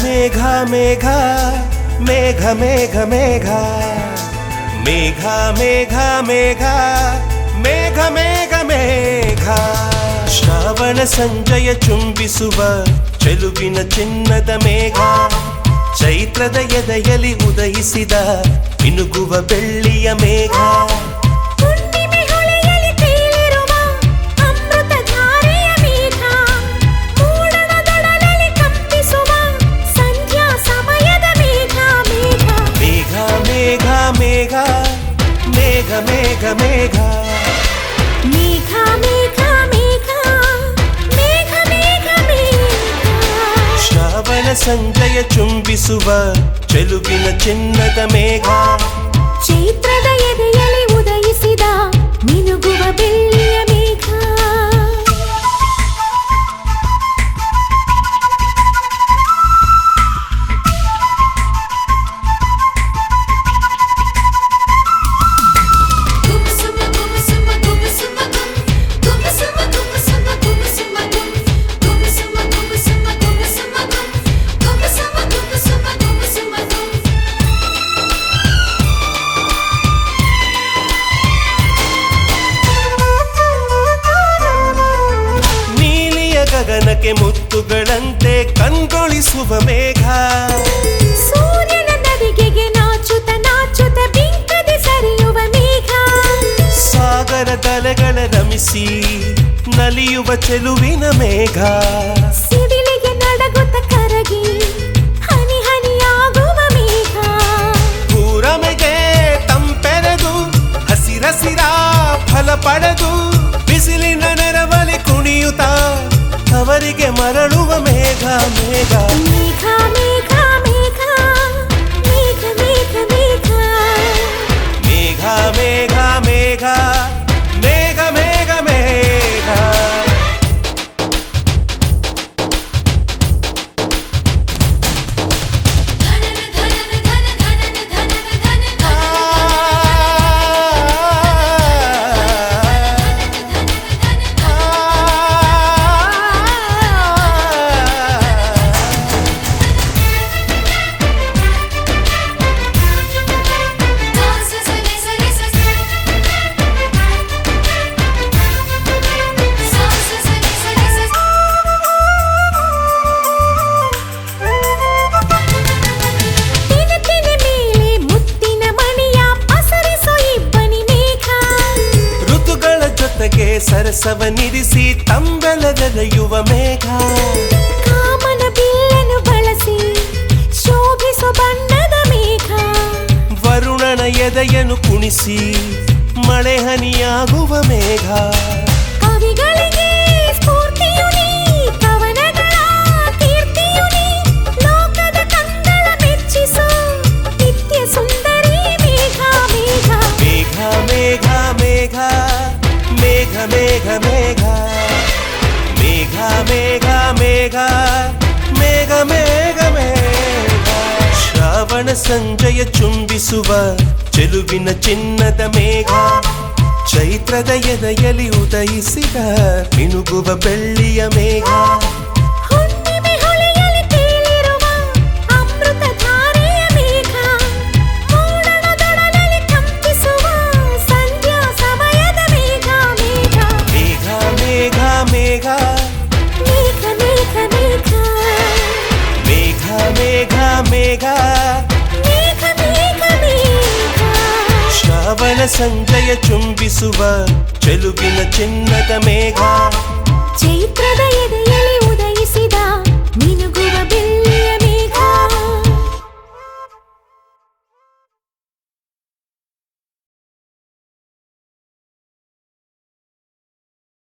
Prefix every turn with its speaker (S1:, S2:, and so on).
S1: ಮೇಘ ಮೇಘ ಮೇಘ ಮೇಘ ಮೇಘ ಮೇಘ ಮೇಘ ಮೇಘ ಮೇಘ ಮೇಘ ಮೇಘ ಶ್ರಾವಣ ಸಂಜಯ ಚುಂಬಿಸುವ ಚೆಲುವಿನ ಚಿನ್ನದ ಮೇಘ ಚೈತ್ರದ ಎದೆಯಲಿ ಉದಯಿಸಿದ ಮಿನುಗುವ ಬೆಳ್ಳಿಯ ಮೇಘ
S2: ಹುಣ್ಣಿಮೆ ಹೊಳೆಯಲಿ ತೇಲಿರುವ ಅಮೃತ ಧಾರೆಯ ಮೇಘ ಮೂಡಣದೊಡಲಲ್ಲಿ ಕಂಪಿಸುವ ಸಂಧ್ಯಾ ಸಮಯದ ಮೇಘ ಮೇಘ
S1: ಮೇಘ ಮೇಘ ಮೇಘ ಮೇಘ ಮೇಘ ಮೇಘ
S2: ಮೇಘ ಮೇಘ ಮೇಘ ಮೇಘ ಮೇಘ ಮೇಘ
S1: ಶ್ರಾವಣ ಸಂಜಯ ಚುಂಬಿಸುವ ಚೆಲುವಿನ ಚಿನ್ನದ ಮೇಘ
S2: ಚೈತ್ರದ ಎದೆಯಲಿ ಉದಯಿಸಿದ ಮಿನುಗುವ ಬೆಳ್ಳಿಯ ಮೇಘ
S1: ನೀಲಿಯ ಗಗನಕ್ಕೆ ಮುತ್ತುಗಳಂತೆ ಕಣ್ಗೊಳಿಸುವ ಮೇಘ
S2: ಸೂರ್ಯನ ನದಿಗೆಗೆ ನಾಚುತ್ತ ನಾಚುತ್ತ ಬಿಂಕದೆ ಸರಿಯುವ ಮೇಘ
S1: ಸಾಗರ ತಲೆಗಳ ರಮಿಸಿ ನಲಿಯುವ ಚೆಲುವಿನ ಮೇಘ
S2: ಸಿಡಿಲಿಗೆ ನಡಗುತ್ತ ಕರಗಿ ಹನಿ ಹನಿಯಾಗುವ ಮೇಘ
S1: ಕೂರಮೆಗೆ ತಂಪೆರೆದು ಹಸಿರಸಿರ ಫಲ ಪಡೆದು ಬಿಸಿಲಿನ ನೆರವಲಿ ಕುಣಿಯುತ್ತ ಅವರಿಗೆ ಮರಳುವ ಮೇಘ ಮೇಘ
S2: ಮೇಘ ಮೇಘ ಮೇಘ ಮೇಘ ಮೇಘ ಮೇಘ
S1: ಮೇಘ ಮೇಘ ಮೇಘ ಮೇಘ ಮೇಘ ಮೇಘ
S2: ತಿನ ತಿನ ಮೇಲೆ ಮುತ್ತಿನ ಮಣಿಯ ಪಸರಿಸೋ ಇಬ್ಬನಿ ಮೇಘ
S1: ಋತುಗಳ ಜೊತೆಗೆ ಸರಸವನಿರಿಸಿ ತಂಬೆಲದೆಲೆಯುವ ಮೇಘ
S2: ಕಾಮನ ಬಿಲ್ಲನ್ನು ಬಳಸಿ ಶೋಭಿಸೋ ಬಣ್ಣದ ಮೇಘ
S1: ವರುಣನ ಎದೆಯನ್ನು ಕುಣಿಸಿ ಮಳೆ ಹನಿಯಾಗುವ ಮೇಘ
S2: ಕವಿಗಳಿಗೆ ಸ್ಫೂರ್ತಿಯು ನೀ ಕವನಗಳ ಕೀರ್ತಿಯು ನೀ ಲೋಕದ ಕಂಗಳ ಮೆಚ್ಚಿಸೋ ನಿತ್ಯ ಸುಂದರಿ ಮೇಘ ಮೇಘ
S1: ಮೇಘ ಮೇಘ ಮೇಘ ಮೇಘ ಮೇಘ ಮೇಘ ಮೇಘ ಮೇಘ ಮೇಘ ಮೇಘ ಮೇಘ ಮೇಘ ಶ್ರಾವಣ ಸಂಜಯ ಚುಂಬಿಸುವ ಚೆಲುವಿನ ಚಿನ್ನದ ಮೇಘ ಚೈತ್ರದ ಎದೆಯಲಿ ಉದಯಿಸಿದ ಮಿನುಗುವ ಬೆಳ್ಳಿಯ ಮೇಘ
S2: ಹುಣ್ಣಿಮೆ ಹೊಳೆಯಲಿ ತೇಲಿರುವ ಅಮೃತ ಧಾರೆಯ ಮೇಘ ಮೂಡಣದೊಡಲಲ್ಲಿ ಕಂಪಿಸುವ ಸಂಧ್ಯಾ ಸಮಯದ ಮೇಘ ಮೇಘ
S1: ಮೇಘ ಮೇಘ ಮೇಘ
S2: ಮೇಘ ಮೇಘ ಮೇಘ
S1: ಮೇಘ ಮೇಘ ಮೇಘ
S2: ಮೇಘ ಮೇಘ ಮೇಘ
S1: ಶ್ರಾವಣ ಸಂಜಯ ಚುಂಬಿಸುವ ಚೆಲುವಿನ ಚಿನ್ನದ ಮೇಘ
S2: ಚೈತ್ರದ